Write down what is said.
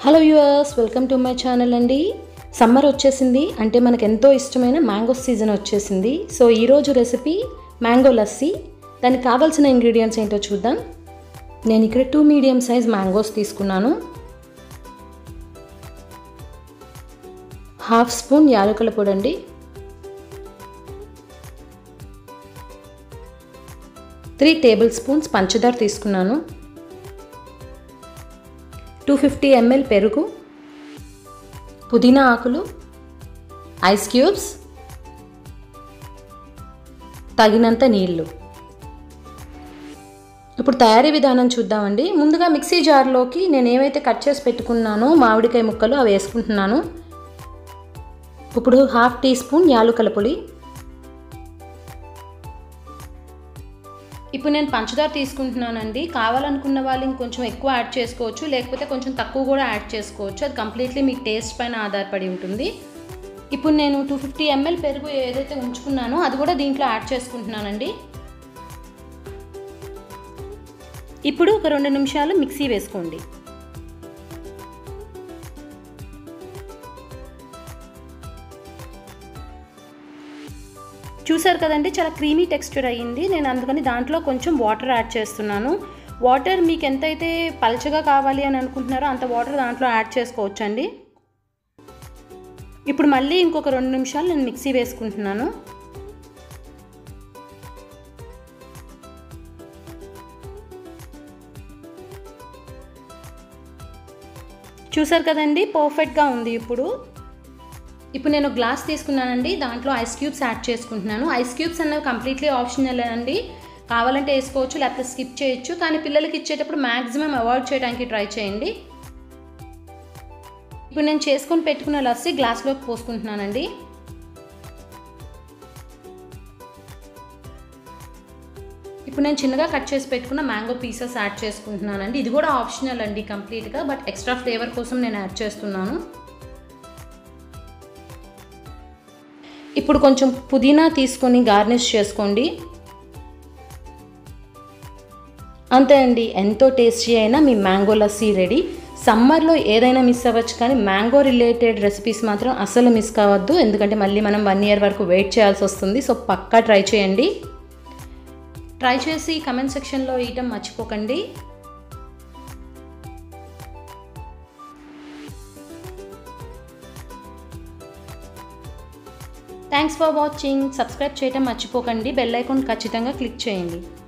hello yours welcome to my channel అండి summer వచ్చేసింది అంటే మనకు ఎంతో ఇష్టమైన మ్యాంగో సీజన్ వచ్చేసింది సో ఈరోజు రెసిపీ మ్యాంగో లస్సీ దానికి కావాల్సిన ఇంగ్రీడియంట్స్ ఏంటో చూద్దాం నేను ఇక్కడ టూ మీడియం సైజ్ మ్యాంగోస్ తీసుకున్నాను హాఫ్ స్పూన్ యాలకుల పొడి అండి త్రీ టేబుల్ స్పూన్స్ పంచదార తీసుకున్నాను టూ ఫిఫ్టీ ఎంఎల్ పెరుగు పుదీనా ఆకులు ఐస్ క్యూబ్స్ తగినంత నీళ్ళు ఇప్పుడు తయారీ విధానం చూద్దామండి ముందుగా మిక్సీ జార్లోకి నేను ఏవైతే కట్ చేసి పెట్టుకున్నానో మామిడికాయ ముక్కలు అవి వేసుకుంటున్నాను ఇప్పుడు హాఫ్ టీ స్పూన్ యాలుకల పొడి ఇప్పుడు నేను పంచదార తీసుకుంటున్నానండి కావాలనుకున్న వాళ్ళు ఇంకొంచెం ఎక్కువ యాడ్ చేసుకోవచ్చు లేకపోతే కొంచెం తక్కువ కూడా యాడ్ చేసుకోవచ్చు అది కంప్లీట్లీ మీ టేస్ట్ పైన ఆధారపడి ఉంటుంది ఇప్పుడు నేను టూ ఫిఫ్టీ ఎంఎల్ పెరుగు ఏదైతే ఉంచుకున్నానో అది కూడా దీంట్లో యాడ్ చేసుకుంటున్నానండి ఇప్పుడు ఒక రెండు నిమిషాలు మిక్సీ వేసుకోండి చూసారు కదండి చాలా క్రీమీ టెక్స్చర్ అయ్యింది నేను అందుకని దాంట్లో కొంచెం వాటర్ యాడ్ చేస్తున్నాను వాటర్ మీకు ఎంతైతే పల్చగా కావాలి అని అనుకుంటున్నారో అంత వాటర్ దాంట్లో యాడ్ చేసుకోవచ్చండి ఇప్పుడు మళ్ళీ ఇంకొక రెండు నిమిషాలు నేను మిక్సీ వేసుకుంటున్నాను చూసారు కదండి పర్ఫెక్ట్గా ఉంది ఇప్పుడు ఇప్పుడు నేను గ్లాస్ తీసుకున్నానండి దాంట్లో ఐస్ క్యూబ్స్ యాడ్ చేసుకుంటున్నాను ఐస్ క్యూబ్స్ అన్నవి కంప్లీట్లీ ఆప్షనల్ అండి కావాలంటే వేసుకోవచ్చు లేకపోతే స్కిప్ చేయొచ్చు కానీ పిల్లలకి ఇచ్చేటప్పుడు మ్యాక్సిమం అవాయిడ్ చేయడానికి ట్రై చేయండి ఇప్పుడు నేను చేసుకొని పెట్టుకున్న లస్సీ గ్లాస్లోకి పోసుకుంటున్నానండి ఇప్పుడు నేను చిన్నగా కట్ చేసి పెట్టుకున్న మ్యాంగో పీసెస్ యాడ్ చేసుకుంటున్నానండి ఇది కూడా ఆప్షనల్ అండి కంప్లీట్గా బట్ ఎక్స్ట్రా ఫ్లేవర్ కోసం నేను యాడ్ చేస్తున్నాను ఇప్పుడు కొంచెం పుదీనా తీసుకొని గార్నిష్ చేసుకోండి అంతే అండి ఎంతో టేస్టీ అయినా మీ మ్యాంగో లస్సీ రెడీ సమ్మర్లో ఏదైనా మిస్ అవ్వచ్చు కానీ మ్యాంగో రిలేటెడ్ రెసిపీస్ మాత్రం అస్సలు మిస్ కావద్దు ఎందుకంటే మళ్ళీ మనం వన్ ఇయర్ వరకు వెయిట్ చేయాల్సి వస్తుంది సో పక్కా ట్రై చేయండి ట్రై చేసి కమెంట్ సెక్షన్లో వేయటం మర్చిపోకండి థ్యాంక్స్ ఫర్ వాచింగ్ సబ్స్క్రైబ్ చేయటం మర్చిపోకండి బెల్ ఐకాన్ ఖచ్చితంగా క్లిక్ చేయండి